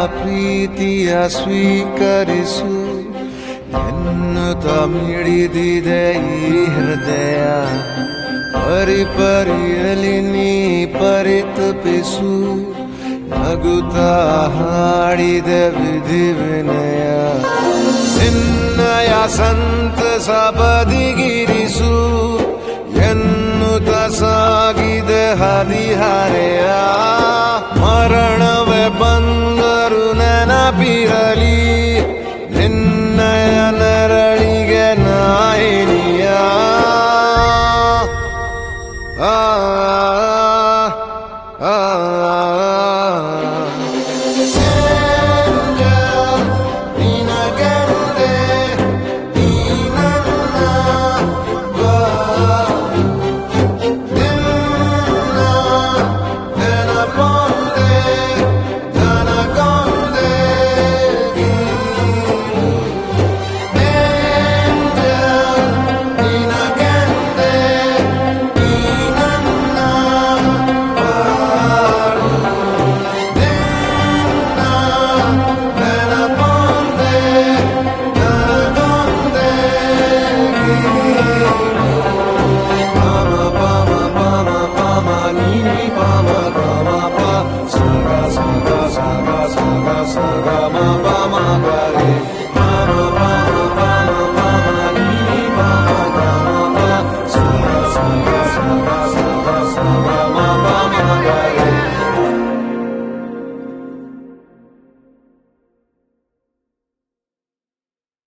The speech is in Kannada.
ಪ್ರೀತಿಯ ಸ್ವೀಕರಿಸು ಎನ್ನುತ್ತ ಮಿಡಿದಿದೆ ಈ ಹೃದಯ ಪರಿಪರಿಯಲಿ ನೀ ಪರಿತಪಿಸು ನಗುತ್ತಾ ಹಾಡಿದ ವಿಧಿ ವಿನಯ ನಿನ್ನಯ ಸಂತಸ ಬದಿಗಿರಿಸು ಎನ್ನುತ್ತ ಸಾಗಿದೆ ಹದಿಹರೆಯ ಮರಣವೇ ಬಂದರು ನೆನಪಿರಲಿ ನಿನ್ನಯ ನರಳಿಗೆ ನಾಯಿನಿಯ ಆ ಆ, ಆ, ನಿನಗೆಂದೇ ಈ ನನ್ನ ನಿನ್ನ ನೆನಪೊಂದೇ ನನಗೊಂದೇ ನಿನಗೆಂದೇ ಈ ನನ್ನ ಬಾಳು ನಿನ್ನ ನೆನಪೊಂದೇ ನನಗೊಂದೇ ಪಮ ಪಮ ಪಮ ಪಮ ನೀನಿ ಪಮ ಪಮ ಪ ಸಗ ಸಗ ಸಗ ಸಗ ಸಗ ಮ ಪಮ ಗರೆ ಪಮ ಪಮ ಪಮ ಪಮ ನೀನಿ ಪಮ ಗಮ ಪ ಸಗ ಸಗ ಸಗ ಸಗ ಸಗ